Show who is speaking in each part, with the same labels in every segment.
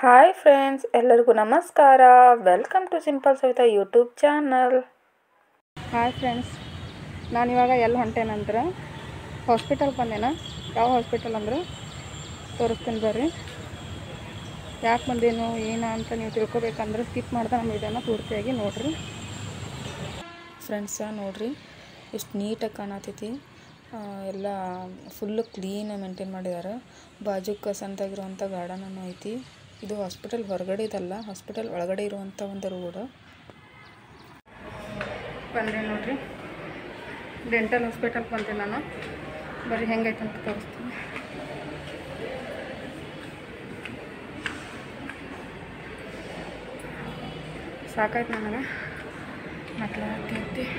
Speaker 1: Hi friends ಎಲ್ಲರಿಗೂ ನಮಸ್ಕಾರ welcome to simple Savita YouTube channel
Speaker 2: hi friends ನಾನು ಇವಾಗ ಎಲ್ಲಿ ಹೊಂಟೇನಂದ್ರೆ ಹಾಸ್ಪಿಟಲ್ ಬಂದೇನ ಯಾವ ಹಾಸ್ಪಿಟಲ್ ಅಂದ್ರೆ ತೋರಿಸ್ತೀನಿ ಬರ್ರಿ ಯಾಕೆ ಬಂದೇನು ಏನು ಅಂತ ನೀವು ತಿಳ್ಕೊಬೇಕಂದ್ರೆ ಸ್ಕಿಪ್ ಮಾಡ್ದೆ ನಮ್ಮ ವಿಡಿಯೋನ ಪೂರ್ತಿಯಾಗಿ ನೋಡಿರಿ ಫ್ರೆಂಡ್ಸ ನೋಡಿರಿ ಎಷ್ಟು ನೀಟಾಗಿ ಕಾಣತೈತಿ ಆ, ಎಲ್ಲ ಫುಲ್ಲು ಕ್ಲೀನ್ ಮೇಂಟೈನ್ ಮಾಡಿದ್ದಾರೆ ಬಾಜುಕ ಸಂತಾಗಿರುವಂಥ ಗಾರ್ಡನನ್ನು ಐತಿ ಇದು ಹಾಸ್ಪಿಟಲ್ ಹೊರಗಡೆ ಇದಲ್ಲ ಹಾಸ್ಪಿಟಲ್ ಒಳಗಡೆ ಇರುವಂಥ ಒಂದು ರೋಡ್ ಬಂದೆ ನೋಡ್ರಿ ಡೆಂಟಲ್ ಹಾಸ್ಪಿಟಲ್ ಬಂದೆ ನಾನು ಬರೀ ಹೆಂಗೈತೆ ಅಂತ ತೋರಿಸ್ತೀನಿ ಸಾಕಾಯ್ತು ನನಗೆ ಮಕ್ಳಾಗ್ತೈತಿ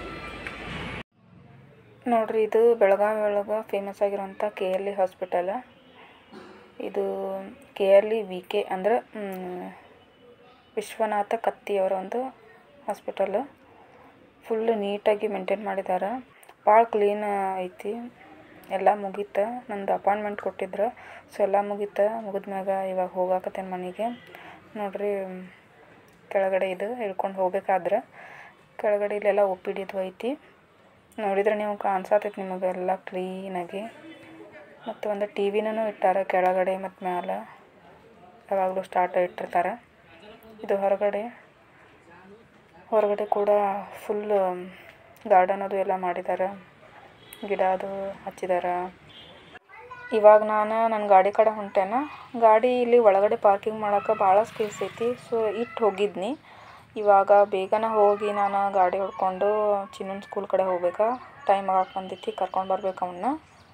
Speaker 1: ನೋಡ್ರಿ ಇದು ಬೆಳಗಾವಿ ಒಳಗೆ ಫೇಮಸ್ ಆಗಿರುವಂಥ ಕೆ ಎಲ್ ಇ ಹಾಸ್ಪಿಟಲ್ ಇದು K L E V K ಅಂದ್ರೆ ಮ್, ವಿಶ್ವನಾಥ ಕತ್ತಿಯವರ ಒಂದು ಹಾಸ್ಪಿಟಲ್ ಫುಲ್ ನೀಟಾಗಿ ಮೇಂಟೈನ್ ಮಾಡಿದ್ದಾರೆ ಭಾಳ ಕ್ಲೀನ್ ಐತಿ ಎಲ್ಲ ಮುಗೀತು ನಂದು ಅಪಾಯಿಂಟ್ಮೆಂಟ್ ಕೊಟ್ಟಿದ್ರು ಸೊ ಎಲ್ಲ ಮುಗೀತು ಮುಗಿದ್ಮ್ಯಾಗ ಇವಾಗ ಹೋಗಾಕತ್ತೇನೆ ಮನೆಗೆ ನೋಡ್ರಿ ಕೆಳಗಡೆ ಇದು ಹಿಡ್ಕೊಂಡು ಹೋಗ್ಬೇಕಾದ್ರೆ ಕೆಳಗಡೆ ಇಲ್ಲೆಲ್ಲ ಒ ಪಿ ಡಿದು ಐತಿ ನೋಡಿದ್ರೆ ನೀವು ಕಾಣಿಸತೈತಿ ನಿಮಗೆ ಎಲ್ಲ ಕ್ಲೀನಾಗಿ ಮತ್ತು ಒಂದು ಟಿ ವಿನೂ ಇಟ್ಟಾರ ಕೆಳಗಡೆ ಮತ್ತು ಮ್ಯಾಲೆ ಯಾವಾಗಲೂ ಸ್ಟಾರ್ಟ್ ಇಟ್ಟಿರ್ತಾರೆ ಇದು ಹೊರಗಡೆ ಹೊರಗಡೆ ಕೂಡ ಫುಲ್ ಗಾರ್ಡನ್ ಅದು ಎಲ್ಲ ಮಾಡಿದ್ದಾರೆ ಗಿಡ ಅದು ಹಚ್ಚಿದ್ದಾರೆ ಇವಾಗ ನಾನು ನನ್ನ ಗಾಡಿ ಕಡೆ ಹೊಂಟೇನ ಗಾಡಿ ಇಲ್ಲಿ ಒಳಗಡೆ ಪಾರ್ಕಿಂಗ್ ಮಾಡೋಕೆ ಭಾಳ ಸ್ಪೇಸ್ ಐತಿ ಸೊ ಇಟ್ಟು ಹೋಗಿದ್ನಿ ಇವಾಗ ಬೇಗನೆ ಹೋಗಿ ನಾನು ಗಾಡಿ ಹೊಡ್ಕೊಂಡು ಚಿನ್ನನ್ ಸ್ಕೂಲ್ ಕಡೆ ಹೋಗ್ಬೇಕಾ ಟೈಮ್ ಆಗಕ್ಕೆ ಬಂದೈತಿ ಕರ್ಕೊಂಡು ಬರ್ಬೇಕು ಅವನ್ನ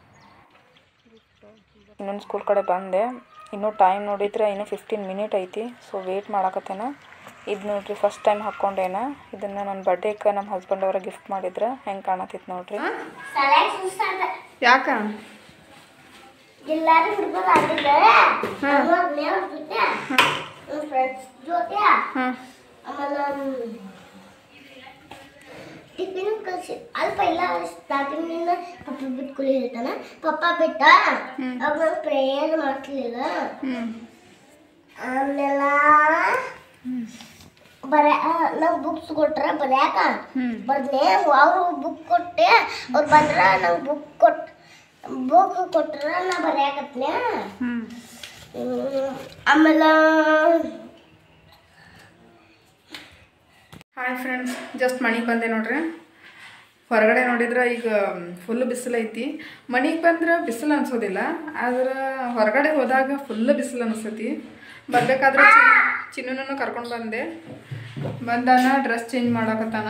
Speaker 1: ಇನ್ನೊಂದು ಸ್ಕೂಲ್ ಕಡೆ ಬಂದೆ ಇನ್ನೂ ಟೈಮ್ ನೋಡಿದ್ರೆ ಇನ್ನೂ ಫಿಫ್ಟೀನ್ ಮಿನಿಟ್ ಐತಿ ಸೊ ವೇಟ್ ಮಾಡಕತ್ತೇನ ಇದು ನೋಡ್ರಿ ಫಸ್ಟ್ ಟೈಮ್ ಹಾಕ್ಕೊಂಡೇನ ಇದನ್ನು ನನ್ನ ಬರ್ಡೇಗೆ ನಮ್ಮ ಹಸ್ಬೆಂಡ್ ಅವರ ಗಿಫ್ಟ್ ಮಾಡಿದ್ರೆ ಹೆಂಗೆ ಕಾಣತಿತ್ತು ನೋಡ್ರಿ
Speaker 2: ಯಾಕ
Speaker 3: ಎಲ್ಲಾರು ಹುಡುಗರು ಆಡಿದ್ದಾರೆ ಒಬ್ಬನೇ ಹುಡುಗಿದ್ದೆ ನನ್ನ ಫ್ರೆಂಡ್ಸ್ ಜೊತೆ
Speaker 2: ಹಾಂ
Speaker 3: ಆಮೇಲೆ ಟಿಫಿನ್ ಕಳ್ಸಿ ಅಲ್ಲಿ ಪೈಲ ಸ್ಟಾರ್ಟಿಂಗ್ನಿಂದ ಪಪ್ಪ ಬಿಟ್ಟು ಕುಲಿ ಹೇಳ್ತಾನ ಪಪ್ಪ ಬಿಟ್ಟ ಅವಾಗ ನಾನು ಪ್ರೇಯರ್ ಮಾಡ್ತಿರ್ಲಿಲ್ಲ
Speaker 2: ಹ್ಞೂ
Speaker 3: ಆಮೇಲೆ ಬರ ನಂಗೆ ಬುಕ್ಸ್ ಕೊಟ್ರ ಬರ್ಯಾಕ
Speaker 2: ಹ್ಮ್.
Speaker 3: ಬರ್ದೆ ಅವರು ಬುಕ್ ಕೊಟ್ಟೆ ಅವ್ರು ಬಂದ್ರ ನಂಗೆ ಬುಕ್ ಕೊಟ್ ಬುಕ್ ಕೊಟ್ರ ನಾ ಬರ್ಯಾಕತ್ನೆ
Speaker 2: ಹ್ಞೂ
Speaker 3: ಹ್ಮ್. ಆಮೇಲೆ
Speaker 2: ಹಾಯ್ ಫ್ರೆಂಡ್ಸ್ ಜಸ್ಟ್ ಮನೆಗೆ ಬಂದೆ ನೋಡ್ರಿ ಹೊರಗಡೆ ನೋಡಿದ್ರೆ ಈಗ ಫುಲ್ ಬಿಸಿಲು ಐತಿ ಮನೆಗೆ ಬಂದ್ರೆ ಬಿಸಿಲು ಅನ್ಸೋದಿಲ್ಲ ಆದ್ರೆ ಹೊರಗಡೆ ಹೋದಾಗ ಫುಲ್ ಬಿಸಿಲು ಅನಿಸ್ತೈತಿ ಬರ್ಬೇಕಾದ್ರೆ ಚಿನ್ನೂ ಕರ್ಕೊಂಡು ಬಂದೆ ಬಂದಾನ ಡ್ರೆಸ್ ಚೇಂಜ್ ಮಾಡಕತ್ತಾನ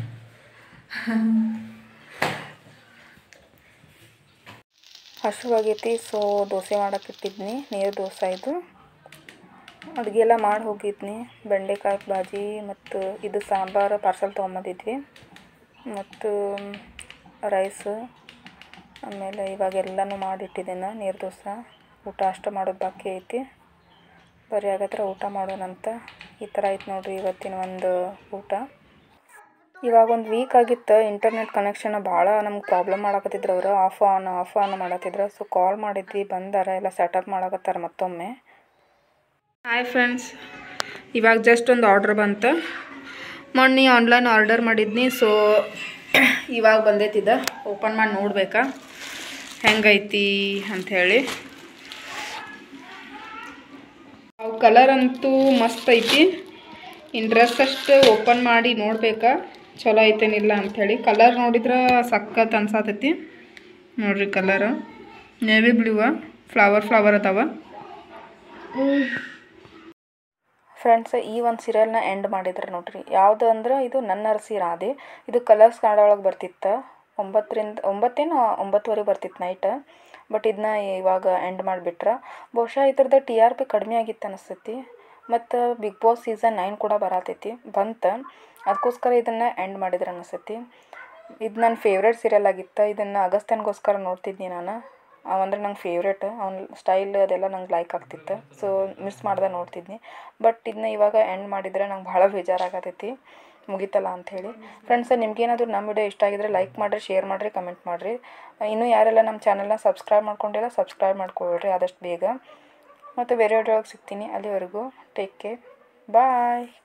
Speaker 1: ಹಸಿವಾಗೈತಿ ಸೊ ದೋಸೆ ಮಾಡಕ್ಕೆ ಇಟ್ಟಿದ್ನಿ ನೀರು ದೋಸೆ ಇದು ಅಡುಗೆ ಎಲ್ಲ ಮಾಡಿ ಹೋಗಿದ್ನಿ ಬೆಂಡೆಕಾಯಿ ಭಾಜಿ ಮತ್ತು ಇದು ಸಾಂಬಾರು ಪಾರ್ಸಲ್ ತೊಗೊಂಬಂದಿದ್ವಿ ಮತ್ತು ರೈಸ್ ಆಮೇಲೆ ಇವಾಗ ಎಲ್ಲನೂ ಮಾಡಿಟ್ಟಿದ್ದೇನೆ ನೀರು ದೋಸೆ ಊಟ ಅಷ್ಟು ಮಾಡೋದು ಬಾಕಿ ಐತಿ ಬರೀ ಆಗತ್ರ ಊಟ ಮಾಡೋಣಂತ ಈ ಥರ ಐತೆ ನೋಡ್ರಿ ಇವತ್ತಿನ ಒಂದು ಊಟ ಇವಾಗ ಒಂದು ವೀಕ್ ಆಗಿತ್ತು ಇಂಟರ್ನೆಟ್ ಕನೆಕ್ಷನ್ ಭಾಳ ನಮ್ಗೆ ಪ್ರಾಬ್ಲಮ್ ಮಾಡಕತ್ತಿದ್ರು ಅವರು ಆಫ್ ಆನ್ ಆಫ್ ಆನ್ ಮಾಡತ್ತಿದ್ರು ಸೊ ಕಾಲ್ ಮಾಡಿದ್ವಿ ಬಂದಾರ ಎಲ್ಲ ಸೆಟಪ್ ಮಾಡಕತ್ತಾರ ಮತ್ತೊಮ್ಮೆ
Speaker 2: ಹಾಯ್ ಫ್ರೆಂಡ್ಸ್ ಇವಾಗ ಜಸ್ಟ್ ಒಂದು ಆರ್ಡ್ರ್ ಬಂತು ಮೊನ್ನೆ ಆನ್ಲೈನ್ ಆರ್ಡರ್ ಮಾಡಿದ್ನಿ ಸೊ ಇವಾಗ ಬಂದೈತಿದ ಓಪನ್ ಮಾಡಿ ನೋಡ್ಬೇಕಾ ಹೆಂಗೈತಿ ಅಂಥೇಳಿ ಅವು ಕಲರ್ ಅಂತೂ ಮಸ್ತ್ ಐತಿ ಇನ್ನು ಡ್ರೆಸ್ ಅಷ್ಟು ಓಪನ್ ಮಾಡಿ ನೋಡ್ಬೇಕಾ ಚಲೋ ಐತೇನಿಲ್ಲ ಅಂಥೇಳಿ ಕಲರ್ ನೋಡಿದ್ರೆ ಸಖತ್ ಅನ್ಸಾತೈತಿ ನೋಡ್ರಿ ಕಲರ್ ನೇವಿ ಬ್ಲೂವ ಫ್ಲವರ್ ಫ್ಲವರ್ ಅದಾವ
Speaker 1: ಫ್ರೆಂಡ್ಸ್ ಈ ಒಂದು ಸೀರಿಯಲ್ನ ಎಂಡ್ ಮಾಡಿದ್ರು ನೋಡ್ರಿ ಯಾವುದು ಅಂದ್ರೆ ಇದು ನನ್ನ ಅರಸಿ ರಾಧೆ ಇದು ಕಲರ್ಸ್ ಕನ್ನಡ ಒಳಗೆ ಬರ್ತಿತ್ತು ಒಂಬತ್ತರಿಂದ ಒಂಬತ್ತೇನು ಒಂಬತ್ತುವರೆ ಬರ್ತಿತ್ತು ನೈಟ್ ಬಟ್ ಇದನ್ನ ಇವಾಗ ಎಂಡ್ ಮಾಡಿಬಿಟ್ರೆ ಬಹುಶಃ ಇದ್ರದ್ದು ಟಿ ಆರ್ ಪಿ ಕಡಿಮೆ ಆಗಿತ್ತು ಅನಿಸ್ತೈತಿ ಮತ್ತು ಬಿಗ್ ಬಾಸ್ ಸೀಸನ್ ನೈನ್ ಕೂಡ ಬರತೈತಿ ಬಂತು ಅದಕ್ಕೋಸ್ಕರ ಇದನ್ನು ಎಂಡ್ ಮಾಡಿದ್ರು ಅನಿಸ್ತೈತಿ ಇದು ನನ್ನ ಫೇವ್ರೇಟ್ ಸೀರಿಯಲ್ ಆಗಿತ್ತು ಇದನ್ನು ಅಗಸ್ತ್ಯನ್ಗೋಸ್ಕರ ನೋಡ್ತಿದ್ನಿ ನಾನು ಅವಂದ್ರೆ ನಂಗೆ ಫೇವ್ರೇಟ್ ಅವ್ನ ಸ್ಟೈಲ್ ಅದೆಲ್ಲ ನಂಗೆ ಲೈಕ್ ಆಗ್ತಿತ್ತು ಸೊ ಮಿಸ್ ಮಾಡ್ದೆ ನೋಡ್ತಿದ್ನಿ ಬಟ್ ಇದನ್ನ ಇವಾಗ ಎಂಡ್ ಮಾಡಿದರೆ ನಂಗೆ ಭಾಳ ಬೇಜಾರಾಗತೈತಿ ಮುಗೀತಲ್ಲ ಅಂಥೇಳಿ ಫ್ರೆಂಡ್ಸ್ ನಿಮ್ಗೇನಾದರೂ ನಮ್ಮ ವಿಡಿಯೋ ಇಷ್ಟ ಆಗಿದ್ರೆ ಲೈಕ್ ಮಾಡಿರಿ ಶೇರ್ ಮಾಡಿರಿ ಕಮೆಂಟ್ ಮಾಡಿರಿ ಇನ್ನೂ ಯಾರೆಲ್ಲ ನಮ್ಮ ಚಾನಲ್ನ ಸಬ್ಸ್ಕ್ರೈಬ್ ಮಾಡ್ಕೊಂಡಿಲ್ಲ ಸಬ್ಸ್ಕ್ರೈಬ್ ಮಾಡ್ಕೊಳ್ರಿ ಆದಷ್ಟು ಬೇಗ ಮತ್ತು ಬೇರೆ ವಿಡಿಯೋ ಒಳಗೆ ಸಿಗ್ತೀನಿ ಅಲ್ಲಿವರೆಗೂ ಟೇಕ್ ಕೇರ್ ಬಾಯ್